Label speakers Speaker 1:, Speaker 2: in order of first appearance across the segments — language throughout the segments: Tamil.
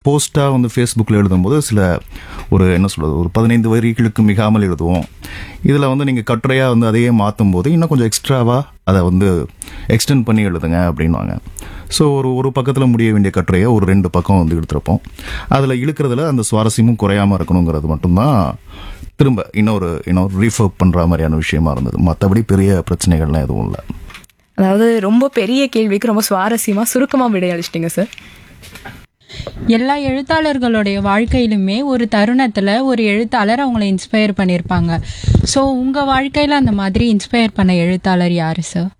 Speaker 1: போஸ்ட்டாக வந்து ஃபேஸ்புக்கில் எழுதும்போது சில ஒரு என்ன சொல்றது ஒரு பதினைந்து வரிகளுக்கு மிகாமல் எழுதுவோம் இதில் வந்து நீங்கள் கட்டுரையாக வந்து அதையே மாற்றும் போது இன்னும் கொஞ்சம் எக்ஸ்ட்ராவாக அதை வந்து எக்ஸ்டெண்ட் பண்ணி எழுதுங்க அப்படின்வாங்க ஸோ ஒரு ஒரு பக்கத்தில் முடிய வேண்டிய கட்டுரையை ஒரு ரெண்டு பக்கம் வந்து எடுத்துருப்போம் அதில் இழுக்கிறதுல அந்த சுவாரஸ்யமும் குறையாமல் இருக்கணுங்கிறது மட்டும்தான் திரும்ப இன்னொரு இன்னொரு ரீஃபர் பண்ணுற மாதிரியான விஷயமா இருந்தது மற்றபடி பெரிய பிரச்சனைகள்லாம் எதுவும் இல்லை
Speaker 2: அதாவது ரொம்ப பெரிய கேள்விக்கு ரொம்ப சுவாரஸ்யமா சுருக்கமா விடையளிச்சிட்டீங்க சார்
Speaker 3: எல்லா எழுத்தாளர்களுடைய வாழ்க்கையிலுமே ஒரு தருணத்துல ஒரு எழுத்தாளர் அவங்கள இன்ஸ்பயர் பண்ணியிருப்பாங்க ஸோ உங்க வாழ்க்கையில அந்த மாதிரி இன்ஸ்பயர் பண்ண எழுத்தாளர் யாரு சார்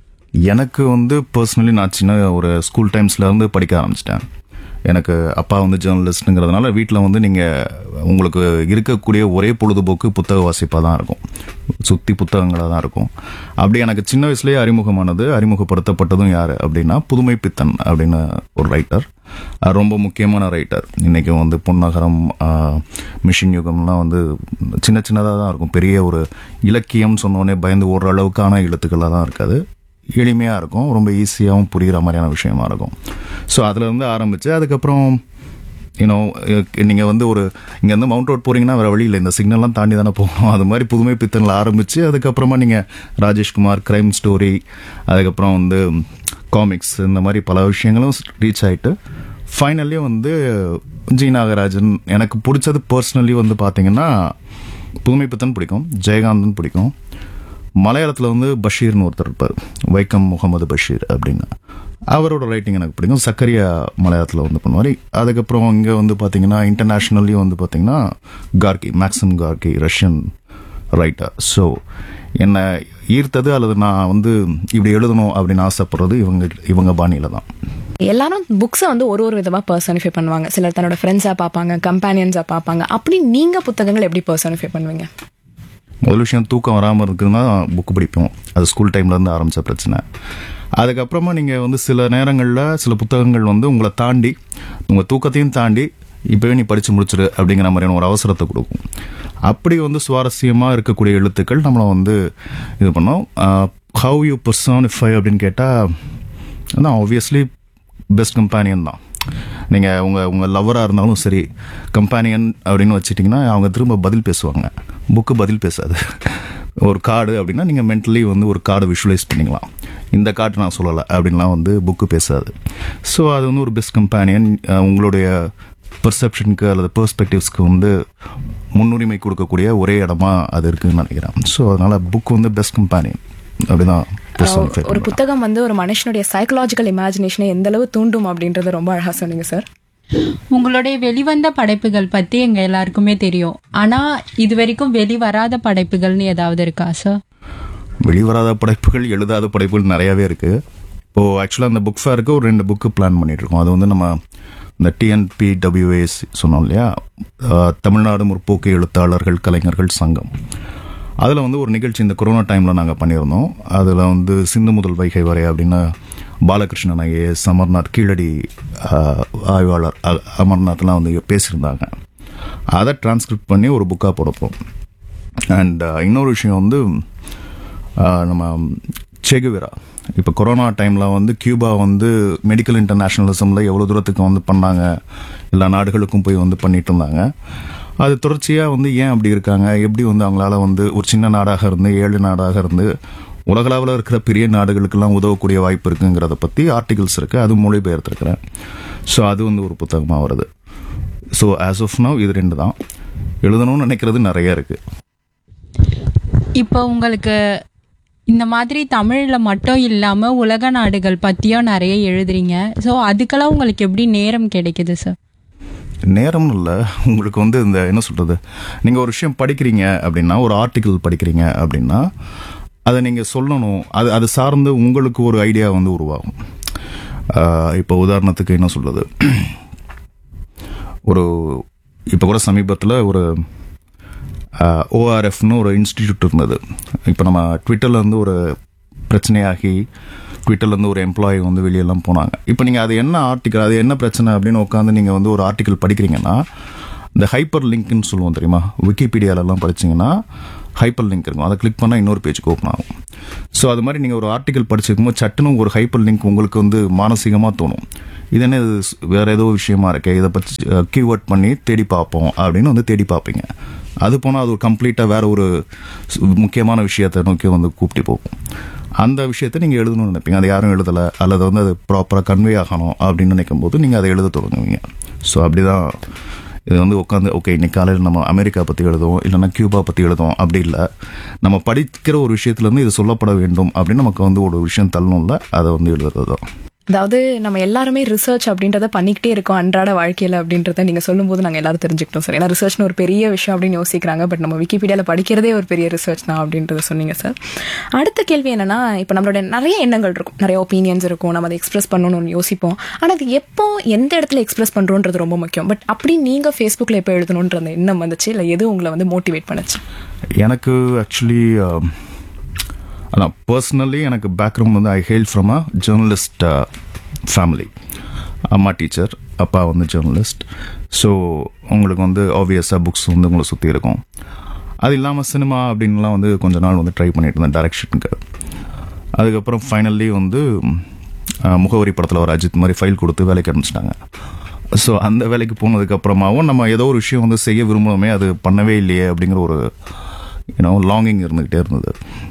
Speaker 1: எனக்கு வந்து பர்சனலி நான் சின்ன ஒரு ஸ்கூல் டைம்ஸ்ல இருந்து படிக்க ஆரம்பிச்சிட்டேன் எனக்கு அப்பா வந்து ஜேர்னலிஸ்ட்டுங்கிறதுனால வீட்டில் வந்து நீங்கள் உங்களுக்கு இருக்கக்கூடிய ஒரே பொழுதுபோக்கு புத்தக வாசிப்பாக தான் இருக்கும் சுற்றி புத்தகங்களாக தான் இருக்கும் அப்படி எனக்கு சின்ன வயசுலேயே அறிமுகமானது அறிமுகப்படுத்தப்பட்டதும் யார் அப்படின்னா புதுமை பித்தன் அப்படின்னு ஒரு ரைட்டர் ரொம்ப முக்கியமான ரைட்டர் இன்றைக்கி வந்து பொன்னகரம் ஆஹ், மிஷின் யுகம்லாம் வந்து சின்ன சின்னதாக தான் இருக்கும் பெரிய ஒரு இலக்கியம் சொன்னோடனே பயந்து ஓடுற அளவுக்கான எழுத்துக்களாக தான் இருக்காது எளிமையாக இருக்கும் ரொம்ப ஈஸியாகவும் புரிகிற மாதிரியான விஷயமா இருக்கும் ஸோ அதுலேருந்து ஆரம்பித்து அதுக்கப்புறம் யூனோ நீங்கள் வந்து ஒரு இங்கேருந்து மவுண்ட் ரோட் போகிறீங்கன்னா வேறு வழி இல்லை இந்த சிக்னல்லாம் தாண்டி தானே போகணும் அது மாதிரி புதுமை பித்தனில் ஆரம்பித்து அதுக்கப்புறமா நீங்கள் ராஜேஷ்குமார் கிரைம் ஸ்டோரி அதுக்கப்புறம் வந்து காமிக்ஸ் இந்த மாதிரி பல விஷயங்களும் ரீச் ஆகிட்டு ஃபைனலி வந்து ஜி நாகராஜன் எனக்கு பிடிச்சது பர்சனலி வந்து பார்த்தீங்கன்னா புதுமை பித்தன் பிடிக்கும் ஜெயகாந்தன் பிடிக்கும் மலையாளத்தில் வந்து பஷீர்னு ஒருத்தர் இருப்பார் வைக்கம் முகமது பஷீர் அப்படின்னு அவரோட ரைட்டிங் எனக்கு பிடிக்கும் சக்கரியா மலையாளத்தில் வந்து பண்ணுவார் அதுக்கப்புறம் இங்கே வந்து பார்த்தீங்கன்னா இன்டர்நேஷ்னல்லையும் வந்து பார்த்தீங்கன்னா Gorky Maxim Gorky Russian writer so என்னை ஈர்த்தது அல்லது நான் வந்து இப்படி எழுதணும் அப்படின்னு ஆசைப்படுறது இவங்க இவங்க பாணியில தான்
Speaker 2: எல்லாரும் புக்ஸை வந்து ஒரு ஒரு விதமா பர்சனிஃபை பண்ணுவாங்க சிலர் தன்னோட ஃப்ரெண்ட்ஸா பார்ப்பாங்க கம்பேனியன்ஸா பார்ப்பாங்க அப்படி நீங்க புத்தகங்கள் எப்படி பர்சனிஃபை பண்ணுவீங்க
Speaker 1: முதல் விஷயம் தூக்கம் வராமல் இருக்குதுன்னா புக்கு படிப்போம் அது ஸ்கூல் டைம்லேருந்து ஆரம்பித்த பிரச்சனை அதுக்கப்புறமா நீங்கள் வந்து சில நேரங்களில் சில புத்தகங்கள் வந்து உங்களை தாண்டி உங்கள் தூக்கத்தையும் தாண்டி இப்போவே நீ படித்து முடிச்சிரு அப்படிங்கிற மாதிரியான ஒரு அவசரத்தை கொடுக்கும் அப்படி வந்து சுவாரஸ்யமாக இருக்கக்கூடிய எழுத்துக்கள் நம்மளை வந்து இது பண்ணோம் ஹவ் யூ பர்சானிஃபை அப்படின்னு கேட்டால் அதான் ஆப்வியஸ்லி பெஸ்ட் கம்பேனியன் தான் நீங்கள் உங்கள் உங்கள் லவ்வராக இருந்தாலும் சரி கம்பேனியன் அப்படின்னு வச்சிட்டிங்கன்னா அவங்க திரும்ப பதில் பேசுவாங்க புக்கு பதில் பேசாது ஒரு கார்டு அப்படின்னா நீங்கள் மென்டலி வந்து ஒரு கார்டு விஷுவலைஸ் பண்ணிக்கலாம் இந்த கார்டு நான் சொல்லலை அப்படின்லாம் வந்து புக்கு பேசாது ஸோ அது வந்து ஒரு பெஸ்ட் கம்பேனியன் உங்களுடைய பெர்செப்ஷனுக்கு அல்லது பெர்ஸ்பெக்டிவ்ஸ்க்கு வந்து முன்னுரிமை கொடுக்கக்கூடிய ஒரே இடமா அது இருக்குன்னு நினைக்கிறேன் ஸோ அதனால் புக் வந்து பெஸ்ட் கம்பேனியன் அப்படிதான் personify
Speaker 2: ஒரு
Speaker 1: பண்ணுவேன்.
Speaker 2: புத்தகம் வந்து ஒரு மனுஷனுடைய சைக்கலாஜிக்கல் இமேஜினேஷனை எந்த அளவு தூண்டும் அப்படின்றத ரொம்ப அழகா சொன்னீங்க சார்
Speaker 3: உங்களுடைய வெளிவந்த படைப்புகள் பத்தி எங்க எல்லாருக்குமே தெரியும் ஆனா இது வரைக்கும் வெளிவராத படைப்புகள்னு ஏதாவது இருக்கா சார்
Speaker 1: வெளிவராத படைப்புகள் எழுதாத படைப்புகள் நிறையாவே இருக்கு இப்போ ஆக்சுவலாக அந்த புக் ஃபேருக்கு ஒரு ரெண்டு புக்கு பிளான் பண்ணிட்டு இருக்கோம் அது வந்து நம்ம இந்த டிஎன்பி டபிள்யூஎஸ் சொன்னோம் இல்லையா அஹ், தமிழ்நாடு முற்போக்கு எழுத்தாளர்கள் கலைஞர்கள் சங்கம் அதில் வந்து ஒரு நிகழ்ச்சி இந்த கொரோனா டைமில் நாங்கள் பண்ணியிருந்தோம் அதில் வந்து சிந்து முதல் வைகை வரை அப்படின்னு பாலகிருஷ்ணன் ஐஏஎஸ் அமர்நாத் கீழடி அஹ், ஆய்வாளர் அ- அமர்நாத்லாம் வந்து பேசியிருந்தாங்க அதை டிரான்ஸ்கிரிப்ட் பண்ணி ஒரு புக்காக போடப்போம் அண்ட் இன்னொரு விஷயம் வந்து ஆஹ், நம்ம செகுவிரா இப்போ கொரோனா டைமில் வந்து கியூபா வந்து மெடிக்கல் இன்டர்நேஷனலிசமில் எவ்வளோ தூரத்துக்கு வந்து பண்ணாங்க எல்லா நாடுகளுக்கும் போய் வந்து பண்ணிட்டு இருந்தாங்க அது தொடர்ச்சியாக வந்து ஏன் அப்படி இருக்காங்க எப்படி வந்து அவங்களால வந்து ஒரு சின்ன நாடாக இருந்து ஏழு நாடாக இருந்து உலகளவில் இருக்கிற பெரிய நாடுகளுக்கெல்லாம் உதவக்கூடிய வாய்ப்பு இருக்குங்கிறத பற்றி ஆர்டிகல்ஸ் இருக்குது அது மொழிபெயர்த்திருக்கிறேன் ஸோ அது வந்து ஒரு புத்தகமாக வருது ஸோ ஆஸ் ஆஃப் நவ் இது ரெண்டு தான் எழுதணும்னு நினைக்கிறது நிறைய இருக்குது
Speaker 3: இப்போ உங்களுக்கு இந்த மாதிரி தமிழ்ல மட்டும் இல்லாம உலக நாடுகள் பத்தியும் நிறைய எழுதுறீங்க ஸோ அதுக்கெல்லாம் உங்களுக்கு எப்படி நேரம் கிடைக்குது சார்
Speaker 1: நேரம் இல்லை உங்களுக்கு வந்து இந்த என்ன சொல்றது நீங்கள் ஒரு விஷயம் படிக்கிறீங்க அப்படின்னா ஒரு ஆர்டிக்கிள் படிக்கிறீங்க அப்படின்னா அதை நீங்கள் சொல்லணும் அது அது சார்ந்து உங்களுக்கு ஒரு ஐடியா வந்து உருவாகும் ஆஹ் இப்போ உதாரணத்துக்கு என்ன சொல்றது ஒரு இப்போ கூட சமீபத்தில் ஒரு ஓஆர்எஃப்னு ஒரு இன்ஸ்டிடியூட் இருந்தது இப்போ நம்ம ட்விட்டர்ல இருந்து ஒரு பிரச்சனையாகி ட்விட்டர்ல இருந்து ஒரு எம்ப்ளாயி வந்து வெளியெல்லாம் போனாங்க இப்போ நீங்கள் அது என்ன ஆர்டிக்கல் அது என்ன பிரச்சனை அப்படின்னு உட்காந்து நீங்கள் வந்து ஒரு ஆர்டிக்கல் படிக்கிறீங்கன்னா இந்த ஹைப்பர் லிங்க்னு சொல்லுவோம் தெரியுமா விக்கிபீடியாலலாம் படிச்சீங்கன்னா ஹைப்பர் லிங்க் இருக்கும் அதை கிளிக் பண்ணால் இன்னொரு பேஜுக்கு ஓப்பன் ஆகும் ஸோ அது மாதிரி நீங்கள் ஒரு ஆர்டிக்கல் படிச்சிருக்கும்போது சட்டுன்னு ஒரு ஹைப்பர் லிங்க் உங்களுக்கு வந்து மானசீகமாக தோணும் இது என்ன இது ஸ்- வேற ஏதோ விஷயமா இருக்கே இதை பற்றி கீவேர்ட் பண்ணி தேடி பார்ப்போம் அப்படின்னு வந்து தேடி பார்ப்பீங்க அது போனால் அது ஒரு கம்ப்ளீட்டாக வேற ஒரு ஸ்- முக்கியமான விஷயத்தை நோக்கி வந்து கூப்பிட்டு போகும் அந்த விஷயத்தை நீங்கள் எழுதணும்னு நினைப்பீங்க அது யாரும் எழுதலை அல்லது வந்து அது ப்ராப்பராக கன்வே ஆகணும் அப்படின்னு நினைக்கும் போது நீங்கள் அதை எழுத தொடங்குவீங்க ஸோ அப்படிதான் இது வந்து உட்காந்து ஓகே இன்னைக்கு காலையில் நம்ம அமெரிக்கா பற்றி எழுதுவோம் இல்லைன்னா கியூபா பற்றி எழுதுவோம் அப்படி இல்லை நம்ம படிக்கிற ஒரு விஷயத்துலேருந்து இது சொல்லப்பட வேண்டும் அப்படின்னு நமக்கு வந்து ஒரு விஷயம் தள்ளணும்ல அதை வந்து எழுதுறது தான்
Speaker 2: அதாவது நம்ம எல்லாருமே ரிசர்ச் அப்படின்றத பண்ணிக்கிட்டே இருக்கோம் அன்றாட வாழ்க்கையில அப்படின்றத நீங்க சொல்லும்போது நாங்க எல்லாரும் தெரிஞ்சுக்கிட்டோம் சார் ஏன்னா ரிசர்ச்னு ஒரு பெரிய விஷயம் அப்படின்னு யோசிக்கிறாங்க பட் நம்ம விக்கிபீடியால படிக்கிறதே ஒரு பெரிய ரிசர்ச் தான் அப்படின்றத சொன்னீங்க சார் அடுத்த கேள்வி என்னன்னா இப்போ நம்மளோட நிறைய எண்ணங்கள் இருக்கும் நிறைய ஒப்பீனியன்ஸ் இருக்கும் நம்ம அதை எக்ஸ்பிரஸ் பண்ணணும்னு ஒன்று யோசிப்போம் ஆனா அது எப்போ எந்த இடத்துல எக்ஸ்பிரஸ் பண்றோன்றது ரொம்ப முக்கியம் பட் அப்படி நீங்க ஃபேஸ்புக்ல எப்போ எழுதணுன்ற அந்த எண்ணம் வந்துச்சு இல்லை எது உங்களை வந்து மோட்டிவேட் பண்ணுச்சு
Speaker 1: எனக்கு ஆக்சுவலி அதான் பர்சனலி எனக்கு பேக்ரவுண்ட் வந்து I hail from a journalist family அம்மா டீச்சர் அப்பா வந்து ஜேர்னலிஸ்ட் ஸோ உங்களுக்கு வந்து ஆப்வியஸாக புக்ஸ் வந்து உங்களை சுற்றி இருக்கும் அது இல்லாமல் சினிமா அப்படின்லாம் வந்து கொஞ்ச நாள் வந்து ட்ரை பண்ணிட்டு இருந்தேன் டைரக்ஷனுக்கு அதுக்கப்புறம் ஃபைனல்லி வந்து அஹ், முகவரி படத்தில் ஒரு அஜித் மாதிரி ஃபைல் கொடுத்து வேலைக்கு அனுப்பிச்சிட்டாங்க ஸோ அந்த வேலைக்கு போனதுக்கு அப்புறமாவும் நம்ம ஏதோ ஒரு விஷயம் வந்து செய்ய விரும்புகிறோமே அது பண்ணவே இல்லையே அப்படிங்கிற ஒரு யூனோ லாங்கிங் இருந்துக்கிட்டே இருந்தது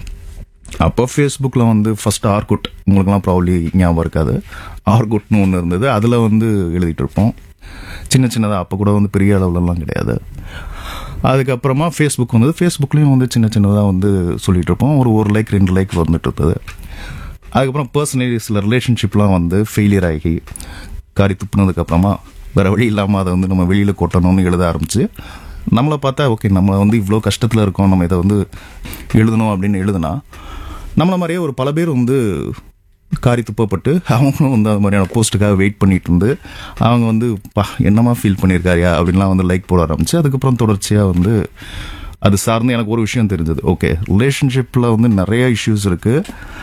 Speaker 1: அப்போ ஃபேஸ்புக்கில் வந்து ஃபர்ஸ்ட் ஆர்குட் உங்களுக்குலாம் ப்ராப்ளி ஞாபகம் இருக்காது ஆர்குட்னு ஒன்று இருந்தது அதில் வந்து எழுதிட்டு இருப்போம் சின்ன சின்னதாக அப்போ கூட வந்து பெரிய அளவுலலாம் கிடையாது அதுக்கப்புறமா ஃபேஸ்புக் வந்தது ஃபேஸ்புக்லேயும் வந்து சின்ன சின்னதாக வந்து சொல்லிட்டு இருப்போம் ஒரு ஒரு லைக் ரெண்டு லைக் வந்துட்டு இருந்தது அதுக்கப்புறம் பர்சனலி சில ரிலேஷன்ஷிப்லாம் வந்து ஃபெயிலியர் ஆகி காரி துப்புனதுக்கப்புறமா வேறு வழி இல்லாமல் அதை வந்து நம்ம வெளியில் கொட்டணும்னு எழுத ஆரம்பிச்சு நம்மளை பார்த்தா ஓகே நம்ம வந்து இவ்வளோ கஷ்டத்தில் இருக்கோம் நம்ம இதை வந்து எழுதணும் அப்படின்னு எழுதுனா நம்மளை மாதிரியே ஒரு பல பேர் வந்து காரி துப்பப்பட்டு அவங்களும் வந்து அது மாதிரியான போஸ்ட்டுக்காக வெயிட் பண்ணிட்டு இருந்து அவங்க வந்து பா என்னமா ஃபீல் பண்ணியிருக்காரியா அப்படின்லாம் வந்து லைக் போட ஆரம்பிச்சு அதுக்கப்புறம் தொடர்ச்சியாக வந்து அது சார்ந்து எனக்கு ஒரு விஷயம் தெரிஞ்சது ஓகே ரிலேஷன்ஷிப்பில் வந்து நிறைய இஷ்யூஸ் இருக்குது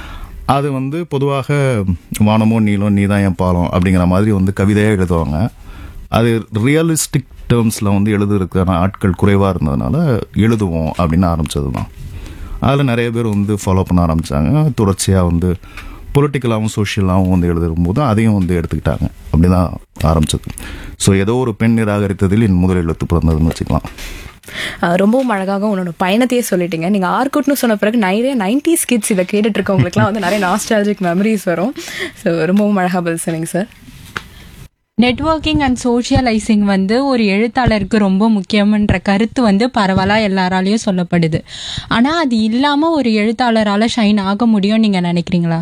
Speaker 1: அது வந்து பொதுவாக வானமோ நீளம் நீ தான் என் பாலம் அப்படிங்கிற மாதிரி வந்து கவிதையாக எழுதுவாங்க அது ரியலிஸ்டிக் டேர்ம்ஸில் வந்து எழுதுறதுக்கான ஆட்கள் குறைவாக இருந்ததுனால எழுதுவோம் அப்படின்னு ஆரம்பிச்சது தான் அதில் நிறைய பேர் வந்து ஃபாலோ பண்ண ஆரம்பித்தாங்க தொடர்ச்சியாக வந்து பொலிட்டிக்கலாகவும் சோஷியலாகவும் வந்து எழுதும்போது அதையும் வந்து எடுத்துக்கிட்டாங்க அப்படி தான் ஆரம்பிச்சது ஸோ ஏதோ ஒரு பெண் நிராகரித்ததில் என் முதல் எழுத்து பிறந்ததுன்னு வச்சுக்கலாம்
Speaker 2: அஹ் ரொம்பவும் அழகாக உன்னோட பயணத்தையே சொல்லிட்டீங்க நீங்க ஆர்குட்னு சொன்ன பிறகு நிறைய நைன்டி கிட்ஸ் இதை கேட்டுட்டு இருக்கவங்களுக்குலாம் வந்து நிறைய நாஸ்டாலஜிக் மெமரிஸ் வரும் ஸோ ரொம்பவும் அழகா பதில் சொன்னீங்க சார்
Speaker 3: நெட்வொர்க்கிங் அண்ட் சோஷியலைசிங் வந்து ஒரு எழுத்தாளருக்கு ரொம்ப முக்கியம்ன்ற கருத்து வந்து பரவலா எல்லாராலையும் சொல்லப்படுது ஆனா அது இல்லாம ஒரு எழுத்தாளரால ஷைன் ஆக முடியும் நீங்க நினைக்கிறீங்களா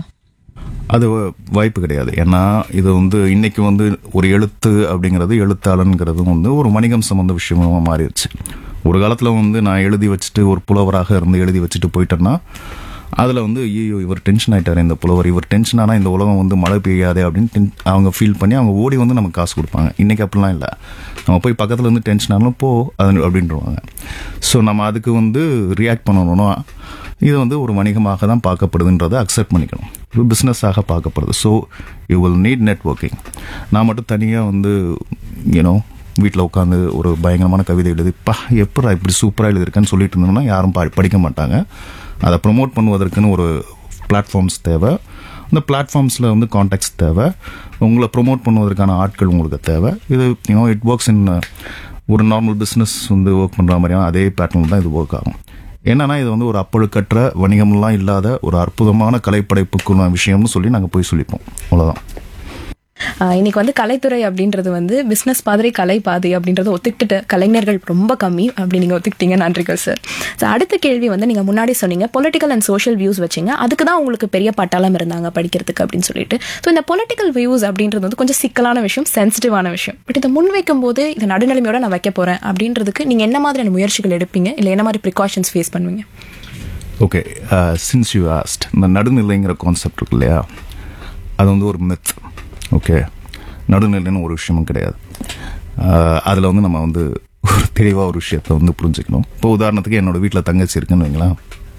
Speaker 1: அது வ- வாய்ப்பு கிடையாது ஏன்னா இது வந்து இன்னைக்கு வந்து ஒரு எழுத்து அப்படிங்கிறது எழுத்தாளன்ங்கிறதும் வந்து ஒரு வணிகம் சம்பந்த விஷயமா மாறிடுச்சு ஒரு காலத்தில் வந்து நான் எழுதி வச்சுட்டு ஒரு புலவராக இருந்து எழுதி வச்சுட்டு போயிட்டேன்னா அதில் வந்து ஐயோ இவர் டென்ஷன் ஆயிட்டாரு இந்த புலவர் இவர் டென்ஷன் ஆனால் இந்த உலகம் வந்து மழை பெய்யாதே அப்படின்னு ten- அவங்க ஃபீல் பண்ணி அவங்க ஓடி வந்து நமக்கு காசு கொடுப்பாங்க இன்னைக்கு அப்படிலாம் இல்லை நம்ம போய் பக்கத்தில் இருந்து டென்ஷன் ஆனாலும் போ அது அப்படின்றவாங்க ஸோ நம்ம அதுக்கு வந்து ரியாக்ட் பண்ணணும்னா இது வந்து ஒரு வணிகமாக தான் பார்க்கப்படுதுன்றதை அக்செப்ட் பண்ணிக்கணும் ஒரு பிஸ்னஸாக பார்க்கப்படுது so you will need networking நான் மட்டும் தனியாக வந்து யூனோ வீட்டில் உட்காந்து ஒரு பயங்கரமான கவிதை எழுதி பா எப்படா இப்படி சூப்பராக எழுதியிருக்கேன்னு சொல்லிட்டு இருந்தோம்னா யாரும் பா- படிக்க மாட்டாங்க அதை ப்ரொமோட் பண்ணுவதற்குன்னு ஒரு பிளாட்ஃபார்ம்ஸ் தேவை அந்த பிளாட்ஃபார்ம்ஸில் வந்து காண்டாக்ட்ஸ் தேவை உங்களை ப்ரொமோட் பண்ணுவதற்கான ஆட்கள் உங்களுக்கு தேவை இது யூனோ இட் ஒர்க்ஸ் இன் ஒரு நார்மல் பிஸ்னஸ் வந்து ஒர்க் பண்ணுற மாதிரியான அதே பேட்டர்ன் தான் இது ஒர்க் ஆகும் என்னன்னா இது வந்து ஒரு அப்பழுக்கற்ற வணிகம்லாம் இல்லாத ஒரு அற்புதமான கலைப்படைப்புக்குள்ள விஷயம்னு சொல்லி நாங்கள் போய் சொல்லிப்போம் அவ்வளோதான்
Speaker 2: ஆஹ் இன்னைக்கு வந்து கலைத்துறை அப்படின்றது வந்து பிசினஸ் பாதிரி கலை பாதி அப்படின்றத ஒத்துக்கிட்டு கலைஞர்கள் ரொம்ப கம்மி அப்படி நீங்க ஒத்துக்கிட்டீங்க நன்றிகள் சார் So, அடுத்த கேள்வி வந்து நீங்க முன்னாடி சொன்னீங்க பொலிட்டிக்கல் அண்ட் சோஷியல் வியூஸ் வச்சீங்க அதுக்கு தான் உங்களுக்கு பெரிய பட்டாளம் இருந்தாங்க படிக்கிறதுக்கு அப்படின்னு சொல்லிட்டு ஸோ இந்த பொலிட்டிக்கல் வியூஸ் அப்படின்றது வந்து கொஞ்சம் சிக்கலான விஷயம் சென்சிட்டிவான விஷயம் பட் இதை முன்வைக்கும் போது இதை நடுநிலைமையோட நான் வைக்க போறேன் அப்படின்றதுக்கு நீங்க என்ன மாதிரியான முயற்சிகள் எடுப்பீங்க இல்லை என்ன மாதிரி ப்ரிகாஷன்ஸ் ஃபேஸ் பண்ணுவீங்க
Speaker 1: ஓகே சின்ஸ் யூ ஆஸ்ட் இந்த நடுநிலைங்கிற கான்செப்ட் இருக்கு இல்லையா அது வந்து ஒரு மித் ஓகே நடுநிலைன்னு ஒரு விஷயமும் கிடையாது அதில் வந்து நம்ம வந்து ஒரு தெளிவாக ஒரு விஷயத்தை வந்து புரிஞ்சுக்கணும் இப்போ உதாரணத்துக்கு என்னோட வீட்டில் தங்கச்சி இருக்குன்னு வைங்களேன்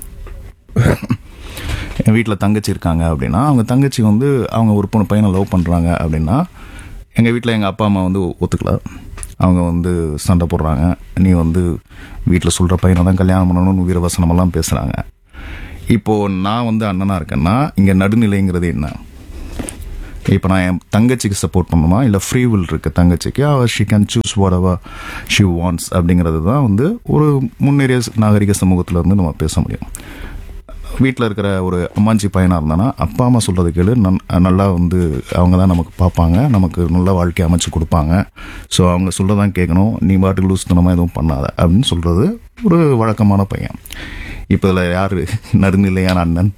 Speaker 1: என் வீட்டில் தங்கச்சி இருக்காங்க அப்படின்னா அவங்க தங்கச்சி வந்து அவங்க ஒரு பொண்ணு பையனை லவ் பண்ணுறாங்க அப்படின்னா எங்கள் வீட்டில் எங்கள் அப்பா அம்மா வந்து ஒத்துக்கல அவங்க வந்து சண்டை போடுறாங்க நீ வந்து வீட்டில் சொல்கிற பையனை தான் கல்யாணம் பண்ணணும்னு வீரவசனமெல்லாம் பேசுகிறாங்க இப்போ நான் வந்து அண்ணனா இருக்கேன்னா இங்கே நடுநிலைங்கிறது என்ன இப்போ நான் என் தங்கச்சிக்கு சப்போர்ட் பண்ணுமா இல்லை ஃப்ரீ வில் இருக்கு தங்கச்சிக்கு அவர் ஷி கேன் சூஸ் வாட் அவர் ஷி வாண்ட்ஸ் அப்படிங்கிறது தான் வந்து ஒரு முன்னேறிய நாகரிக சமூகத்தில் இருந்து நம்ம பேச முடியும் வீட்டில் இருக்கிற ஒரு அம்மாஞ்சி பையனாக இருந்தானா அப்பா அம்மா சொல்கிறது கேளு நன்- நல்லா வந்து அவங்க தான் நமக்கு பார்ப்பாங்க நமக்கு நல்ல வாழ்க்கை அமைச்சு கொடுப்பாங்க ஸோ அவங்க சொல்கிறதான் கேட்கணும் நீ பாட்டுக்கு லூஸ் தனமாக எதுவும் பண்ணாத அப்படின்னு சொல்கிறது ஒரு வழக்கமான பையன் இப்போ இதில் யார் நடுநிலையான அண்ணன்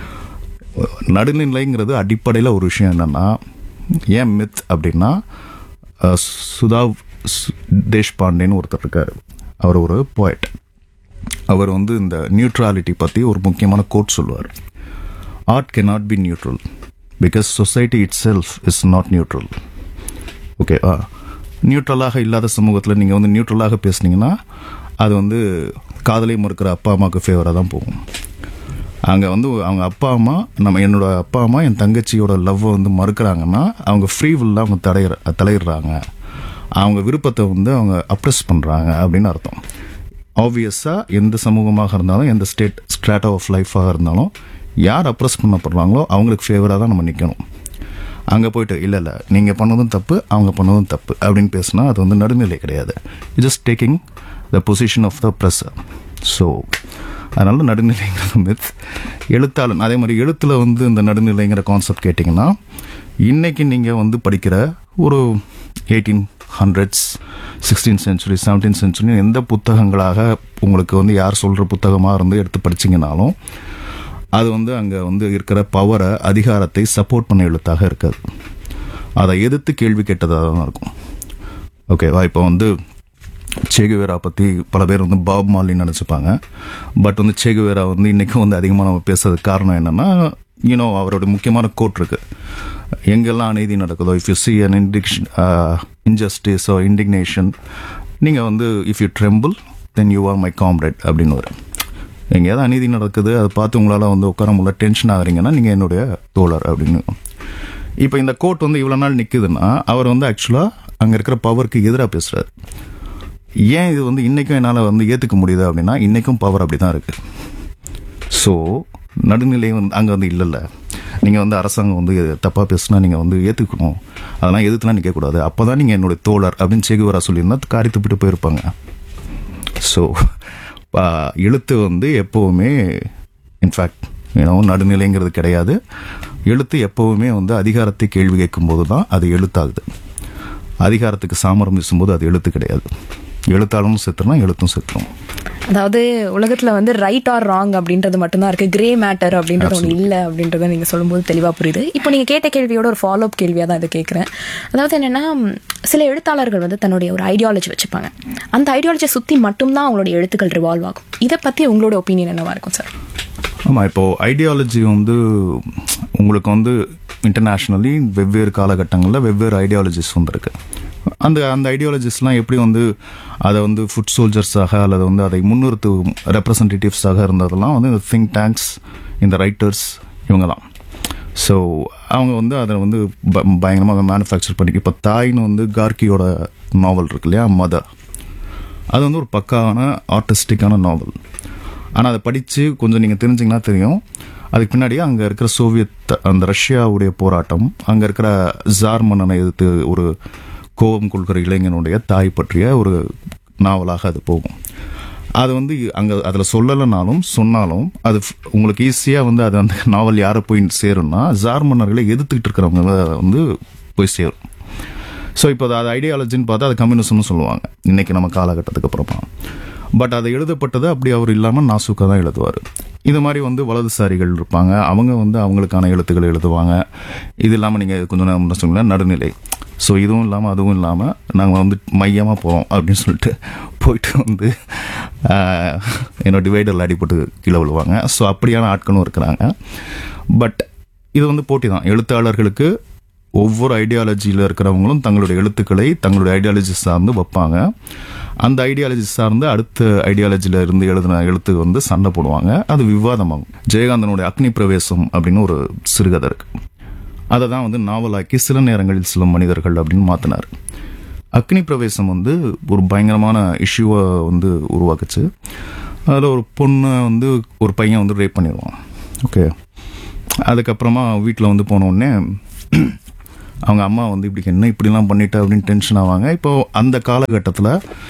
Speaker 1: நடுநிலைங்கிறது அடிப்படையில் ஒரு விஷயம் என்னன்னா ஏன் மித் அப்படின்னா அஹ், சுதா சு- தேஷ்பாண்டேன்னு ஒருத்தர் இருக்காரு அவர் ஒரு poet அவர் வந்து இந்த நியூட்ராலிட்டி பற்றி ஒரு முக்கியமான கோட் சொல்லுவார் art cannot be neutral because society itself is not neutral ஓகேவா நியூட்ரலாக இல்லாத சமூகத்தில் நீங்கள் வந்து நியூட்ரலாக பேசுனீங்கன்னா அது வந்து காதலை மறுக்கிற அப்பா அம்மாவுக்கு ஃபேவராக தான் போகும் அங்கே வந்து அவங்க அப்பா அம்மா நம்ம என்னோட அப்பா அம்மா என் தங்கச்சியோட லவ்வை வந்து மறுக்கிறாங்கன்னா அவங்க ஃப்ரீ வில்ல அவங்க தடையிற தலையிடுறாங்க அவங்க விருப்பத்தை வந்து அவங்க அப்ரெஸ் பண்ணுறாங்க அப்படின்னு அர்த்தம் ஆப்வியஸாக எந்த சமூகமாக இருந்தாலும் எந்த ஸ்டேட் ஸ்ட்ராட்டோ ஆஃப் லைஃபாக இருந்தாலும் யார் அப்ரெஸ் பண்ணப்படுறாங்களோ அவங்களுக்கு ஃபேவராக தான் நம்ம நிற்கணும் அங்கே போயிட்டு இல்லை இல்லை நீங்கள் பண்ணதும் தப்பு அவங்க பண்ணதும் தப்பு அப்படின்னு பேசினா அது வந்து நடுநிலை கிடையாது just taking the position of the pressure so அதனால நடுநிலைங்கிறது மித் எழுத்தாளன் அதே மாதிரி எழுத்தில் வந்து இந்த நடுநிலைங்கிற கான்செப்ட் கேட்டிங்கன்னா இன்னைக்கு நீங்கள் வந்து படிக்கிற ஒரு eighteen hundreds sixteen century seventeen century எந்த புத்தகங்களாக உங்களுக்கு வந்து யார் சொல்கிற புத்தகமாக இருந்து எடுத்து படிச்சீங்கனாலும் அது வந்து அங்கே வந்து இருக்கிற பவரை அதிகாரத்தை சப்போர்ட் பண்ண எழுத்தாக இருக்காது அதை எதிர்த்து கேள்வி கேட்டதாக தான் இருக்கும் ஓகேவா இப்போ வந்து சேகுவேரா பற்றி பல பேர் வந்து பாப் மாலின்னு நினச்சிப்பாங்க பட் வந்து சேகுவேரா வந்து இன்றைக்கும் வந்து அதிகமாக நம்ம பேசுறதுக்கு காரணம் என்னென்னா யூனோ அவரோட முக்கியமான கோட் இருக்கு எங்கெல்லாம் அநீதி நடக்குதோ if you see an induction injustice oh indignation நீங்கள் வந்து if you tremble then you are my comrade அப்படின்னு வரும் எங்கேயாவது அநீதி நடக்குது அதை பார்த்து உங்களால் வந்து உட்கார முடியல டென்ஷன் ஆகுறீங்கன்னா நீங்கள் என்னுடைய தோழர் அப்படின்னு இப்போ இந்த கோட் வந்து இவ்வளோ நாள் நிற்குதுன்னா அவர் வந்து ஆக்சுவலாக அங்கே இருக்கிற பவருக்கு எதிராக பேசுகிறார் ஏன் இது வந்து இன்றைக்கும் என்னால் வந்து ஏற்றுக்க முடியுது அப்படின்னா இன்றைக்கும் பவர் அப்படி தான் இருக்குது ஸோ நடுநிலை வந்து அங்கே வந்து இல்லைல்ல நீங்கள் வந்து அரசாங்கம் வந்து தப்பாக பேசுனா நீங்கள் வந்து ஏற்றுக்கணும் அதெல்லாம் எதிர்த்துலாம் நிற்கக்கூடாது அப்போ தான் நீங்கள் என்னுடைய தோழர் அப்படின்னு சேகுவரா சொல்லியிருந்தா காரி துப்பிட்டு போயிருப்பாங்க ஸோ எழுத்து வந்து எப்போவுமே இன்ஃபேக்ட் ஏன்னா நடுநிலைங்கிறது கிடையாது எழுத்து எப்போவுமே வந்து அதிகாரத்தை கேள்வி கேட்கும்போது தான் அது எழுத்தாகுது அதிகாரத்துக்கு சாமரம் வீசும்போது அது எழுத்து கிடையாது எழுத்தாளனும் செத்துறனா எழுத்தும் செத்துரும்
Speaker 2: அதாவது உலகத்துல வந்து ரைட் ஆர் ராங் அப்படின்றது மட்டும்தான் இருக்கு கிரே மேட்டர் அப்படின்றது ஒன்று இல்லை அப்படின்றத நீங்க சொல்லும்போது தெளிவா புரியுது இப்போ நீங்க கேட்ட கேள்வியோட ஒரு ஃபாலோ அப் கேள்வியா தான் இதை கேட்குறேன் அதாவது என்னன்னா ம், சில எழுத்தாளர்கள் வந்து தன்னுடைய ஒரு ஐடியாலஜி வச்சுப்பாங்க அந்த ஐடியாலஜியை சுத்தி மட்டும்தான் அவங்களுடைய எழுத்துக்கள் ரிவால்வ் ஆகும் இதை பத்தி உங்களோட ஒப்பீனியன் என்னவா இருக்கும் சார்
Speaker 1: ஆமாம் இப்போ ஐடியாலஜி வந்து உங்களுக்கு வந்து இன்டர்நேஷ்னலி வெவ்வேறு காலகட்டங்களில் வெவ்வேறு ஐடியாலஜிஸ் வந்திருக்கு அந்த அந்த ஐடியாலஜிஸ்லாம் எப்படி வந்து அதை வந்து ஃபுட் சோல்ஜர்ஸாக அல்லது வந்து அதை முன்னிறுத்தும் ரெப்ரசன்டேட்டிவ்ஸாக இருந்ததெல்லாம் வந்து இந்த திங்க் டேங்க்ஸ் இந்த ரைட்டர்ஸ் இவங்க தான் ஸோ அவங்க வந்து அதை வந்து ப பயங்கரமாக மேனுஃபேக்சர் பண்ணி இப்போ தாய்னு வந்து கார்கியோட நாவல் இருக்கு இல்லையா மதர் அது வந்து ஒரு பக்காவான ஆர்டிஸ்டிக்கான நாவல் ஆனால் அதை படித்து கொஞ்சம் நீங்கள் தெரிஞ்சிங்கன்னா தெரியும் அதுக்கு பின்னாடியே அங்கே இருக்கிற சோவியத் அந்த ரஷ்யாவுடைய போராட்டம் அங்கே இருக்கிற ஜார் மன்னனை எதிர்த்து ஒரு கோபம் கொள்கிற இளைஞனுடைய தாய் பற்றிய ஒரு நாவலாக அது போகும் அது வந்து அங்கே அதில் சொல்லலைனாலும் சொன்னாலும் அது ஃப்- உங்களுக்கு ஈஸியாக வந்து அது அந்த நாவல் யாரை போய் சேரும்னா ஜார் மன்னர்களை எதிர்த்துக்கிட்டு இருக்கிறவங்க வந்து போய் சேரும் ஸோ இப்போ அது ஐடியாலஜின்னு பார்த்தா அது கம்யூனிசம்னு சொல்லுவாங்க இன்னைக்கு நம்ம காலகட்டத்துக்கு அப்புறமா பட் அது எழுதப்பட்டது அப்படி அவர் இல்லாமல் நாசுக்கா தான் எழுதுவார் இது மாதிரி வந்து வலதுசாரிகள் இருப்பாங்க அவங்க வந்து அவங்களுக்கான எழுத்துக்கள் எழுதுவாங்க இது இல்லாமல் நீங்கள் கொஞ்சம் நேரம் முன்ன சொன்னீங்கன்னா நடுநிலை ஸோ இதுவும் இல்லாமல் அதுவும் இல்லாமல் நாங்கள் வந்து மையமாக போகிறோம் அப்படின்னு சொல்லிட்டு போயிட்டு வந்து ஆஹ், என்னோட டிவைடரில் அடிபட்டு கீழே விழுவாங்க ஸோ அப்படியான ஆட்களும் இருக்கிறாங்க பட் இது வந்து போட்டி தான் எழுத்தாளர்களுக்கு ஒவ்வொரு ஐடியாலஜியில் இருக்கிறவங்களும் தங்களுடைய எழுத்துக்களை தங்களுடைய ஐடியாலஜி சார்ந்து வைப்பாங்க அந்த ஐடியாலஜி சார்ந்து அடுத்த ஐடியாலஜியில் இருந்து எழுதின எழுத்து வந்து சண்டை போடுவாங்க அது விவாதமாகும் ஜெயகாந்தனுடைய அக்னி பிரவேசம் அப்படின்னு ஒரு சிறுகதை இருக்கு அதை தான் வந்து நாவலாக்கி சில நேரங்களில் சில மனிதர்கள் அப்படின்னு மாற்றினார் அக்னி பிரவேசம் வந்து ஒரு பயங்கரமான இஷ்யூவை வந்து உருவாக்குச்சு அதில் ஒரு பொண்ணை வந்து ஒரு பையன் வந்து ரேப் பண்ணிடுவான் ஓகே அதுக்கப்புறமா வீட்டில் வந்து போன உடனே அவங்க அம்மா வந்து இப்படி என்ன இப்படிலாம் பண்ணிட்ட அப்படின்னு டென்ஷன் ஆவாங்க இப்போ அந்த காலகட்டத்தில்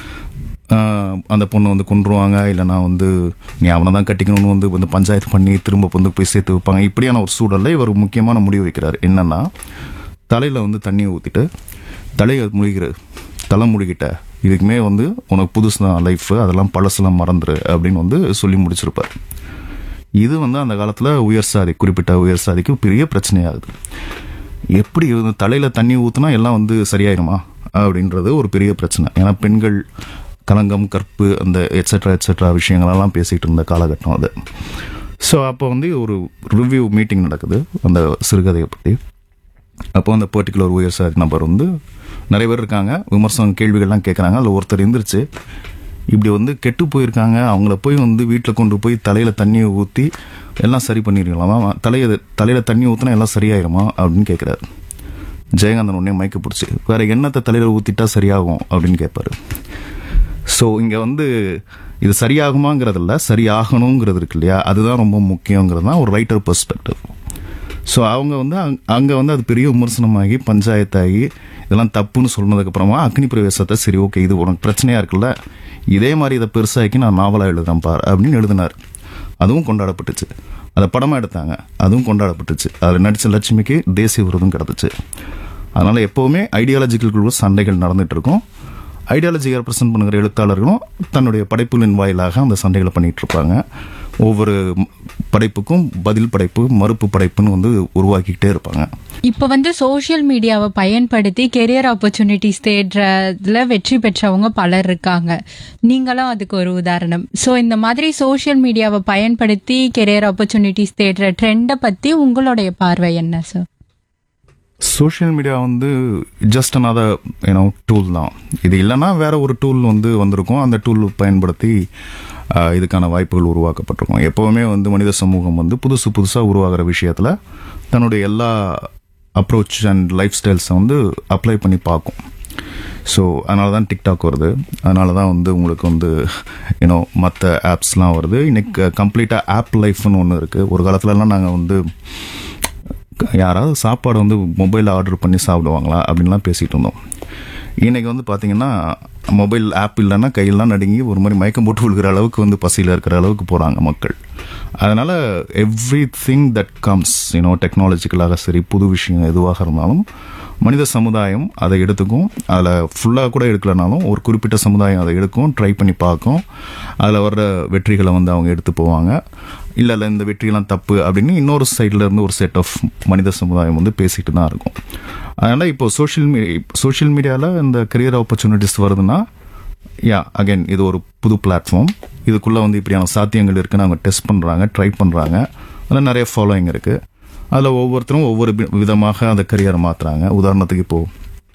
Speaker 1: அந்த பொண்ணை வந்து கொன்றுவாங்க இல்லைனா வந்து நீ அவனை தான் கட்டிக்கணும்னு வந்து வந்து பஞ்சாயத்து பண்ணி திரும்ப வந்து போய் சேர்த்து வைப்பாங்க இப்படியான ஒரு சூழலில் இவர் முக்கியமான முடிவு வைக்கிறார் என்னன்னா தலையில் வந்து தண்ணியை ஊற்றிட்டு தலையை முழுகிற தலை முழுகிட்ட இதுக்குமே வந்து உனக்கு புதுசு தான் லைஃப் அதெல்லாம் பழசெல்லாம் மறந்துரு அப்படின்னு வந்து சொல்லி முடிச்சிருப்பார் இது வந்து அந்த காலத்தில் உயர் சாதி குறிப்பிட்ட உயர் சாதிக்கு பெரிய பிரச்சனையாகுது எப்படி வந்து தலையில் தண்ணி ஊற்றுனா எல்லாம் வந்து சரியாயிருமா அப்படின்றது ஒரு பெரிய பிரச்சனை ஏன்னா பெண்கள் கலங்கம் கற்பு அந்த எட்ஸெட்ரா எட்ஸெட்ரா விஷயங்களெல்லாம் பேசிகிட்டு இருந்த காலகட்டம் அது ஸோ அப்போ வந்து ஒரு ரிவ்யூ மீட்டிங் நடக்குது அந்த சிறுகதையை பற்றி அப்போ அந்த பர்டிகுலர் உயர் சாதி நபர் வந்து நிறைய பேர் இருக்காங்க விமர்சனம் கேள்விகள்லாம் கேட்குறாங்க அதில் ஒருத்தர் எந்திரிச்சு இப்படி வந்து கெட்டு போயிருக்காங்க அவங்கள போய் வந்து வீட்டில் கொண்டு போய் தலையில் தண்ணியை ஊற்றி எல்லாம் சரி பண்ணிருக்கலாமா தலையை தலையில் தண்ணி ஊற்றினா எல்லாம் சரியாயிருமா அப்படின்னு கேட்குறாரு ஜெயகாந்தன் உடனே மயக்க பிடிச்சி வேற எண்ணத்தை தலையில் ஊற்றிட்டா சரியாகும் அப்படின்னு கேட்பாரு ஸோ இங்கே வந்து இது சரியாகுமாங்கிறதில்ல சரியாகணுங்கிறது இருக்கு இல்லையா அதுதான் ரொம்ப முக்கியங்கிறது தான் ஒரு ரைட்டர் பெர்ஸ்பெக்டிவ் ஸோ அவங்க வந்து அங்கே வந்து அது பெரிய விமர்சனமாகி பஞ்சாயத்தாகி இதெல்லாம் தப்புன்னு சொன்னதுக்கப்புறமா அக்னி பிரவேசத்தை சரி ஓகே இது உனக்கு பிரச்சனையாக இருக்குல்ல இதே மாதிரி இதை பெருசாக்கி நான் நாவலாக எழுதுறேன் பார் அப்படின்னு எழுதினார் அதுவும் கொண்டாடப்பட்டுச்சு அதை படமாக எடுத்தாங்க அதுவும் கொண்டாடப்பட்டுச்சு அதில் நடித்த லட்சுமிக்கு தேசிய விருதும் கிடந்துச்சு அதனால் எப்போவுமே ஐடியாலஜிக்கல் சண்டைகள் நடந்துட்டு இருக்கும் ஐடியாலஜியை ரெப்ரசென்ட் பண்ணுகிற எழுத்தாளர்களும் தன்னுடைய படைப்புகளின் வாயிலாக அந்த சண்டைகளை பண்ணிட்டு இருப்பாங்க ஒவ்வொரு படைப்புக்கும் பதில் படைப்பு மறுப்பு படைப்புன்னு வந்து உருவாக்கிக்கிட்டே இருப்பாங்க
Speaker 3: இப்போ வந்து சோஷியல் மீடியாவை பயன்படுத்தி கெரியர் ஆப்பர்ச்சுனிட்டிஸ் தேடுறதுல வெற்றி பெற்றவங்க பலர் இருக்காங்க நீங்களும் அதுக்கு ஒரு உதாரணம் ஸோ இந்த மாதிரி சோஷியல் மீடியாவை பயன்படுத்தி கெரியர் ஆப்பர்ச்சுனிட்டிஸ் தேடுற ட்ரெண்டை பத்தி உங்களுடைய பார்வை என்ன சார்
Speaker 1: சோஷியல் மீடியா வந்து ஜஸ்ட் another யூனோ டூல் தான் இது இல்லைன்னா வேற ஒரு டூல் வந்து வந்திருக்கும் அந்த டூல் பயன்படுத்தி ஆஹ், இதுக்கான வாய்ப்புகள் உருவாக்கப்பட்டிருக்கும் எப்போவுமே வந்து மனித சமூகம் வந்து புதுசு புதுசாக உருவாகிற விஷயத்தில் தன்னுடைய எல்லா அப்ரோச் அண்ட் லைஃப் ஸ்டைல்ஸை வந்து அப்ளை பண்ணி பார்க்கும் ஸோ அதனால தான் டிக்டாக் வருது அதனால தான் வந்து உங்களுக்கு வந்து யூனோ மற்ற ஆப்ஸ்லாம் வருது இன்னைக்கு கம்ப்ளீட்டாக ஆப் லைஃப்னு ஒன்று இருக்குது ஒரு காலத்துலலாம் நாங்கள் வந்து யாராவது சாப்பாடு வந்து மொபைலில் ஆர்டர் பண்ணி சாப்பிடுவாங்களா அப்படின்லாம் பேசிகிட்டு இருந்தோம் இன்னைக்கு வந்து பார்த்தீங்கன்னா மொபைல் ஆப் இல்லைன்னா கையெல்லாம் நடுங்கி ஒரு மாதிரி மயக்கம் போட்டு விழுகிற அளவுக்கு வந்து பசியில் இருக்கிற அளவுக்கு போகிறாங்க மக்கள் அதனால் everything that comes you know டெக்னாலஜிக்கலாக சரி புது விஷயம் எதுவாக இருந்தாலும் மனித சமுதாயம் அதை எடுத்துக்கும் அதில் ஃபுல்லாக கூட எடுக்கலனாலும் ஒரு குறிப்பிட்ட சமுதாயம் அதை எடுக்கும் ட்ரை பண்ணி பார்க்கும் அதில் வர்ற வெற்றிகளை வந்து அவங்க எடுத்து போவாங்க இல்லை இல்லை இந்த வெற்றியெல்லாம் தப்பு அப்படின்னு இன்னொரு சைடில் இருந்து ஒரு செட் ஆஃப் மனித சமுதாயம் வந்து பேசிட்டு தான் இருக்கும் அதனால் இப்போ சோஷியல் மீ சோஷியல் மீடியாவில் இந்த கரியர் ஆப்பர்ச்சுனிட்டிஸ் வருதுன்னா யா அகைன் இது ஒரு புது பிளாட்ஃபார்ம் இதுக்குள்ளே வந்து இப்படியான சாத்தியங்கள் இருக்குன்னு அவங்க டெஸ்ட் பண்ணுறாங்க ட்ரை பண்ணுறாங்க அதில் நிறைய ஃபாலோயிங் இருக்குது அதில் ஒவ்வொருத்தரும் ஒவ்வொரு வி- விதமாக அந்த கரியரை மாற்றுறாங்க உதாரணத்துக்கு இப்போது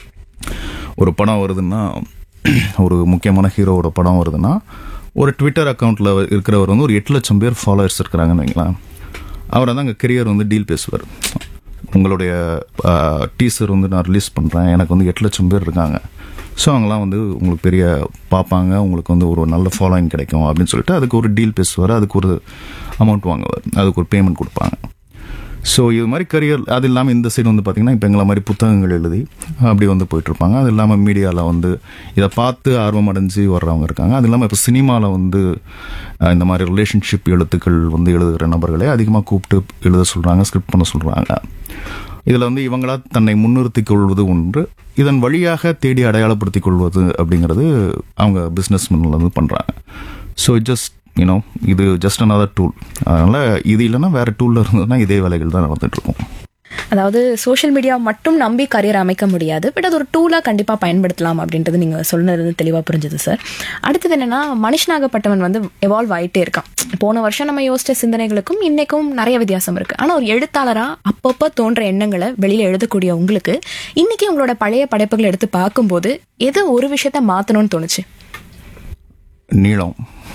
Speaker 1: ஒரு படம் வருதுன்னா ஒரு முக்கியமான ஹீரோவோட படம் வருதுன்னா ஒரு ட்விட்டர் அக்கௌண்ட்டில் இருக்கிறவர் வந்து ஒரு எட்டு லட்சம் பேர் ஃபாலோவர்ஸ் இருக்கிறாங்கன்னு வைங்களேன் அவர் வந்து அங்கே கெரியர் வந்து டீல் பேசுவார் உங்களுடைய டீசர் வந்து நான் ரிலீஸ் பண்ணுறேன் எனக்கு வந்து எட்டு லட்சம் பேர் இருக்காங்க ஸோ அவங்களாம் வந்து உங்களுக்கு பெரிய பார்ப்பாங்க உங்களுக்கு வந்து ஒரு நல்ல ஃபாலோயிங் கிடைக்கும் அப்படின்னு சொல்லிட்டு அதுக்கு ஒரு டீல் பேசுவார் அதுக்கு ஒரு அமௌண்ட் வாங்குவார் அதுக்கு ஒரு பேமெண்ட் கொடுப்பாங்க ஸோ இது மாதிரி கரியர் அது இல்லாமல் இந்த சைடு வந்து பார்த்தீங்கன்னா இப்போ எங்களை மாதிரி புத்தகங்கள் எழுதி அப்படி வந்து போயிட்டுருப்பாங்க அது இல்லாமல் மீடியாவில் வந்து இதை பார்த்து ஆர்வம் அடைஞ்சு வர்றவங்க இருக்காங்க அது இல்லாமல் இப்போ சினிமாவில் வந்து அஹ், இந்த மாதிரி ரிலேஷன்ஷிப் எழுத்துக்கள் வந்து எழுதுகிற நபர்களை அதிகமாக கூப்பிட்டு எழுத சொல்கிறாங்க ஸ்கிரிப்ட் பண்ண சொல்கிறாங்க இதில் வந்து இவங்களா தன்னை முன்னிறுத்திக் கொள்வது ஒன்று இதன் வழியாக தேடி அடையாளப்படுத்திக் கொள்வது அப்படிங்கிறது அவங்க பிஸ்னஸ் வந்து பண்ணுறாங்க ஸோ ஜஸ்ட் யூனோ இது ஜஸ்ட் another டூல் அதனால் இது இல்லைன்னா வேறு டூலில் இருந்ததுன்னா இதே வேலைகள் தான் நடந்துட்டு இருக்கும்
Speaker 2: அதாவது சோஷியல் மீடியா மட்டும் நம்பி கரியர் அமைக்க முடியாது பட் அது ஒரு டூலாக கண்டிப்பாக பயன்படுத்தலாம் அப்படின்றது நீங்கள் சொன்னது வந்து தெளிவாக புரிஞ்சுது சார் அடுத்தது என்னன்னா மனுஷனாகப்பட்டவன் வந்து எவால்வ் ஆயிட்டே இருக்கான் போன வருஷம் நம்ம யோசிச்ச சிந்தனைகளுக்கும் இன்னைக்கும் நிறைய வித்தியாசம் இருக்கு ஆனால் ஒரு எழுத்தாளராக அப்பப்போ தோன்ற எண்ணங்களை வெளியில் எழுதக்கூடிய உங்களுக்கு இன்னைக்கு உங்களோட பழைய படைப்புகளை எடுத்து பார்க்கும்போது எது ஒரு விஷயத்த மாற்றணும்னு தோணுச்சு
Speaker 1: நீளம்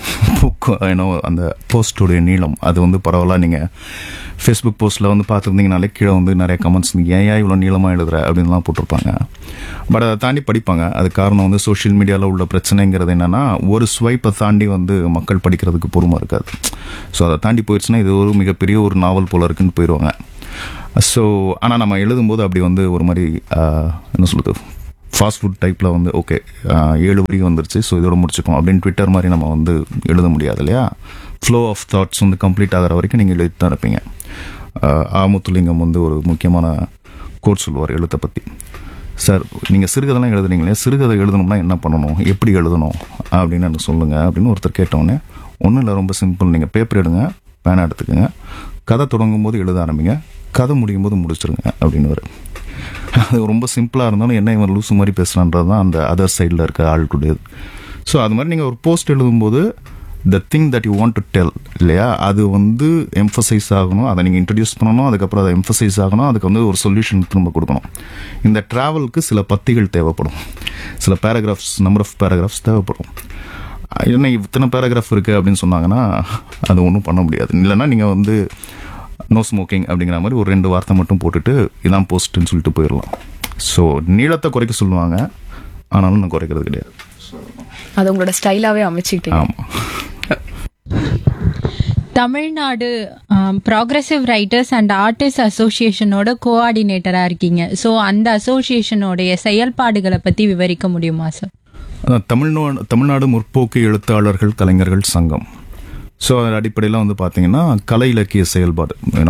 Speaker 1: ஏன்னோ அந்த போஸ்டோடைய நீளம் அது வந்து பரவாயில்ல நீங்கள் ஃபேஸ்புக் போஸ்ட்டில் வந்து பார்த்துருந்தீங்கனாலே கீழே வந்து நிறைய கமெண்ட்ஸ் ஏன் ஏன் இவ்வளோ நீளமாக எழுதுற அப்படின்லாம் போட்டிருப்பாங்க பட் அதை தாண்டி படிப்பாங்க அது காரணம் வந்து சோஷியல் மீடியாவில் உள்ள பிரச்சனைங்கிறது என்னன்னா ஒரு ஸ்வைப்பை தாண்டி வந்து மக்கள் படிக்கிறதுக்கு பொறுமை இருக்காது ஸோ அதை தாண்டி போயிடுச்சுன்னா இது ஒரு மிகப்பெரிய ஒரு நாவல் போல இருக்குன்னு போயிடுவாங்க ஸோ ஆனால் நம்ம எழுதும்போது அப்படி வந்து ஒரு மாதிரி ஆஹ், என்ன சொல்லுது ஃபாஸ்ட் ஃபுட் டைப்பில் வந்து ஓகே ஏழு வரி வந்துருச்சு ஸோ இதோட முடிச்சுப்போம் அப்படின்னு ட்விட்டர் மாதிரி நம்ம வந்து எழுத முடியாது இல்லையா ஃப்ளோ ஆஃப் தாட்ஸ் வந்து கம்ப்ளீட் ஆகிற வரைக்கும் நீங்கள் எழுதி தான் இருப்பீங்க ஆஹ், ஆமுத்துலிங்கம் வந்து ஒரு முக்கியமான கோட் சொல்லுவார் எழுத்தை பற்றி சார் நீங்கள் சிறுகதைலாம் எழுதுறீங்களே சிறுகதை எழுதணும்னா என்ன பண்ணணும் எப்படி எழுதணும் அப்படின்னு எனக்கு சொல்லுங்கள் அப்படின்னு ஒருத்தர் கேட்டோன்னே ஒன்றும் இல்லை ரொம்ப சிம்பிள் நீங்கள் பேப்பர் எடுங்க பேனா எடுத்துக்கோங்க கதை தொடங்கும் போது எழுத ஆரம்பிங்க கதை முடியும் போது முடிச்சிருங்க அப்படின்னு அது ரொம்ப சிம்பிளாக இருந்தாலும் என்ன இவன் லூசு மாதிரி பேசுகிறான்றது தான் அந்த அதர் சைடில் இருக்க ஆளுக்குடையது ஸோ அது மாதிரி நீங்கள் ஒரு போஸ்ட் எழுதும்போது the thing that you want to tell இல்லையா அது வந்து எம்ஃபசைஸ் ஆகணும் அதை நீங்கள் இன்ட்ரடியூஸ் பண்ணணும் அதுக்கப்புறம் அதை எம்ஃபசைஸ் ஆகணும் அதுக்கு வந்து ஒரு சொல்யூஷன் திரும்ப கொடுக்கணும் இந்த ட்ராவலுக்கு சில பத்திகள் தேவைப்படும் சில பேராகிராஃப்ஸ் நம்பர் ஆஃப் பேராகிராஃப்ஸ் தேவைப்படும் என்ன இத்தனை பேராகிராஃப் இருக்குது அப்படின்னு சொன்னாங்கன்னா அது ஒன்றும் பண்ண முடியாது இல்லைன்னா நீங்கள் வந்து நோ ஸ்மோக்கிங் அப்படிங்கிற மாதிரி ஒரு ரெண்டு வார்த்தை மட்டும் போட்டுட்டு இதான் போஸ்ட்டுன்னு சொல்லிட்டு போயிடலாம் ஸோ நீளத்தை குறைக்க சொல்லுவாங்க ஆனாலும் நான் குறைக்கிறது கிடையாது
Speaker 2: அது உங்களோட ஸ்டைலாவே அமைச்சுக்கிட்டீங்க
Speaker 1: ஆமாம்
Speaker 3: Tamil Nadu progressive writers and artist அசோசியேஷனோட கோஆர்டினேட்டராக இருக்கீங்க ஸோ அந்த அசோசியேஷனோடைய செயல்பாடுகளை பற்றி விவரிக்க முடியுமா சார்
Speaker 1: அதான் தமிழ்நாடு தமிழ்நாடு முற்போக்கு எழுத்தாளர்கள் கலைஞர்கள் சங்கம் ஸோ அதன் அடிப்படையில் வந்து பார்த்தீங்கன்னா கலை இலக்கிய செயல்பாடு ஏன்னோ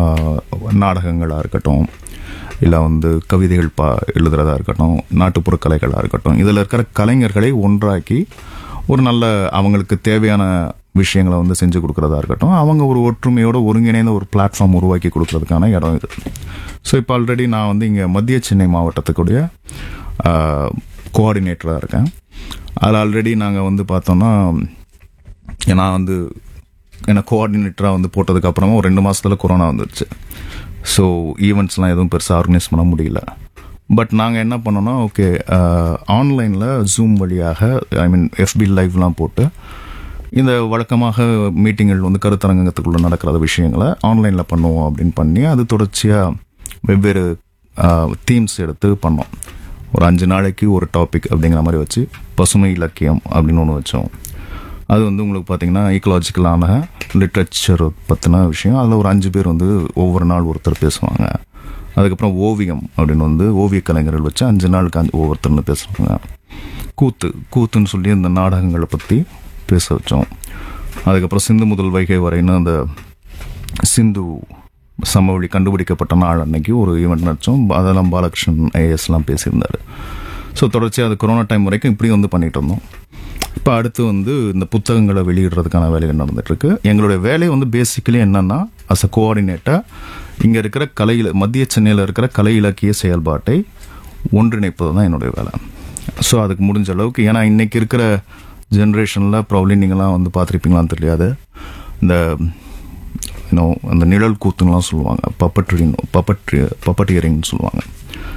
Speaker 1: நாடகங்களாக இருக்கட்டும் இல்லை வந்து கவிதைகள் பா எழுதுறதா இருக்கட்டும் நாட்டுப்புற கலைகளாக இருக்கட்டும் இதில் இருக்கிற கலைஞர்களை ஒன்றாக்கி ஒரு நல்ல அவங்களுக்கு தேவையான விஷயங்களை வந்து செஞ்சு கொடுக்கறதா இருக்கட்டும் அவங்க ஒரு ஒற்றுமையோட ஒருங்கிணைந்த ஒரு பிளாட்ஃபார்ம் உருவாக்கி கொடுக்கறதுக்கான இடம் இது ஸோ இப்போ ஆல்ரெடி நான் வந்து இங்கே மத்திய சென்னை மாவட்டத்துக்குடைய கோஆர்டினேட்டராக இருக்கேன் அதில் ஆல்ரெடி நாங்கள் வந்து பார்த்தோம்னா நான் வந்து என்னை கோஆர்டினேட்டராக வந்து போட்டதுக்கு அப்புறமா ஒரு ரெண்டு மாசத்துல கொரோனா வந்துருச்சு ஸோ ஈவெண்ட்ஸ்லாம் எதுவும் பெருசாக ஆர்கனைஸ் பண்ண முடியல பட் நாங்கள் என்ன பண்ணோம்னா ஓகே ஆன்லைனில் ஜூம் வழியாக ஐ மீன் எஃபி லைவ்லாம் போட்டு இந்த வழக்கமாக மீட்டிங்கள் வந்து கருத்தரங்கத்துக்குள்ள நடக்கிற விஷயங்களை ஆன்லைனில் பண்ணுவோம் அப்படின்னு பண்ணி அது தொடர்ச்சியாக வெவ்வேறு தீம்ஸ் எடுத்து பண்ணோம் ஒரு அஞ்சு நாளைக்கு ஒரு டாபிக் அப்படிங்கிற மாதிரி வச்சு பசுமை இலக்கியம் அப்படின்னு ஒன்று வச்சோம் அது வந்து உங்களுக்கு பார்த்தீங்கன்னா ஈக்கலாஜிக்கலான லிட்ரேச்சர் பற்றின விஷயம் அதில் ஒரு அஞ்சு பேர் வந்து ஒவ்வொரு நாள் ஒருத்தர் பேசுவாங்க அதுக்கப்புறம் ஓவியம் அப்படின்னு வந்து ஓவிய கலைஞர்கள் வச்சு அஞ்சு நாளுக்கு அஞ்சு ஒவ்வொருத்தர்னு பேசுவாங்க கூத்து கூத்துன்னு சொல்லி இந்த நாடகங்களை பற்றி பேச வச்சோம் அதுக்கப்புறம் சிந்து முதல் வைகை வரைன்னு அந்த சிந்து சமவெளி கண்டுபிடிக்கப்பட்ட நாள் அன்னைக்கு ஒரு ஈவெண்ட் நடத்தோம் அதெல்லாம் பாலகிருஷ்ணன் ஐஏஎஸ்லாம் பேசியிருந்தார் ஸோ தொடர்ச்சியாக அது கொரோனா டைம் வரைக்கும் இப்படி வந்து பண்ணிட்டு இருந்தோம் இப்போ அடுத்து வந்து இந்த புத்தகங்களை வெளியிடுறதுக்கான வேலைகள் நடந்துட்டு இருக்கு எங்களுடைய வேலை வந்து பேசிக்கலி என்னன்னா அஸ் அ கோஆர்டினேட்டர் இங்கே இருக்கிற கலை மத்திய சென்னையில் இருக்கிற கலை இலக்கிய செயல்பாட்டை ஒன்றிணைப்பது தான் என்னுடைய வேலை ஸோ அதுக்கு முடிஞ்ச அளவுக்கு ஏன்னா இன்னைக்கு இருக்கிற ஜென்ரேஷனில் ப்ராப்ளி நீங்களாம் வந்து பார்த்துருப்பீங்களான்னு தெரியாது இந்த இன்னும் அந்த நிழல் கூத்துங்கலாம் சொல்லுவாங்க பப்பட்ரின் பப்பட்ரி பப்பட்டியரிங்னு சொல்லுவாங்க